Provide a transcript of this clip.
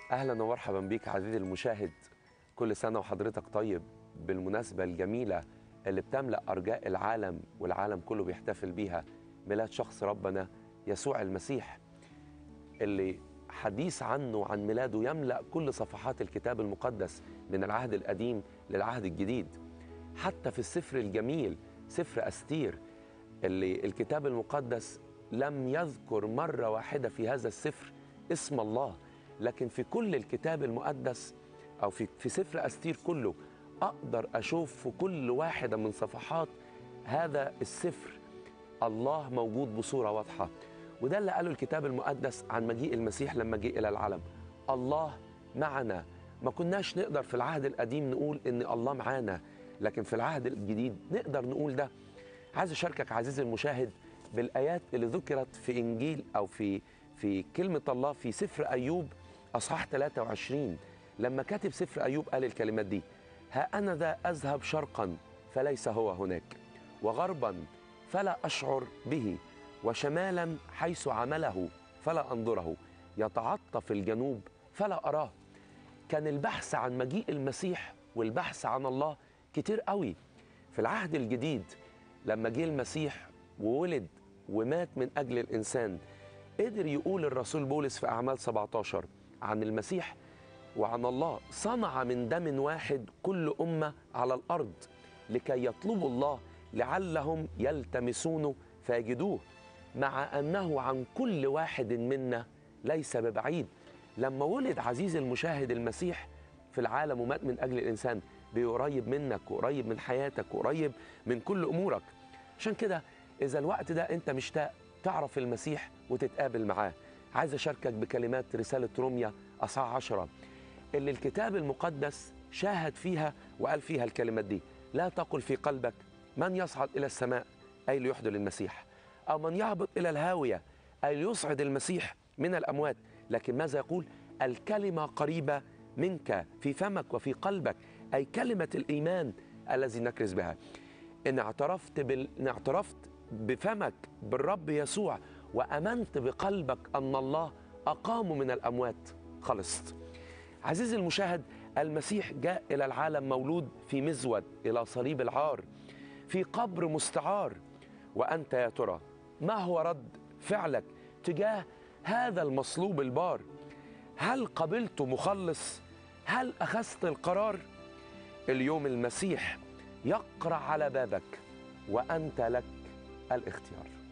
اهلا ومرحبا بيك عزيزي المشاهد كل سنه وحضرتك طيب بالمناسبه الجميله اللي بتملا ارجاء العالم والعالم كله بيحتفل بيها ميلاد شخص ربنا يسوع المسيح اللي حديث عنه عن ميلاده يملا كل صفحات الكتاب المقدس من العهد القديم للعهد الجديد حتى في السفر الجميل سفر استير اللي الكتاب المقدس لم يذكر مره واحده في هذا السفر اسم الله لكن في كل الكتاب المقدس او في في سفر استير كله اقدر اشوف في كل واحده من صفحات هذا السفر الله موجود بصوره واضحه وده اللي قاله الكتاب المقدس عن مجيء المسيح لما جه الى العالم الله معنا ما كناش نقدر في العهد القديم نقول ان الله معانا لكن في العهد الجديد نقدر نقول ده عايز اشاركك عزيزي المشاهد بالايات اللي ذكرت في انجيل او في في كلمه الله في سفر ايوب اصحاح 23 لما كاتب سفر ايوب قال الكلمات دي ها انا ذا اذهب شرقا فليس هو هناك وغربا فلا اشعر به وشمالا حيث عمله فلا انظره يتعطف الجنوب فلا اراه كان البحث عن مجيء المسيح والبحث عن الله كتير قوي في العهد الجديد لما جه المسيح وولد ومات من اجل الانسان قدر يقول الرسول بولس في اعمال 17 عن المسيح وعن الله صنع من دم واحد كل امه على الارض لكي يطلبوا الله لعلهم يلتمسونه فيجدوه مع انه عن كل واحد منا ليس ببعيد لما ولد عزيزي المشاهد المسيح في العالم ومات من اجل الانسان بقريب منك وقريب من حياتك وقريب من كل امورك عشان كده اذا الوقت ده انت مشتاق تعرف المسيح وتتقابل معاه عايز اشاركك بكلمات رساله روميا اصحاح 10 اللي الكتاب المقدس شاهد فيها وقال فيها الكلمات دي لا تقل في قلبك من يصعد الى السماء اي ليحضر المسيح او من يهبط الى الهاويه اي ليصعد المسيح من الاموات لكن ماذا يقول الكلمه قريبه منك في فمك وفي قلبك اي كلمه الايمان الذي نكرز بها ان اعترفت بال... ان اعترفت بفمك بالرب يسوع وامنت بقلبك ان الله اقامه من الاموات خلصت عزيزي المشاهد المسيح جاء الى العالم مولود في مزود الى صليب العار في قبر مستعار وانت يا ترى ما هو رد فعلك تجاه هذا المصلوب البار هل قبلت مخلص هل اخذت القرار اليوم المسيح يقرع على بابك وانت لك الاختيار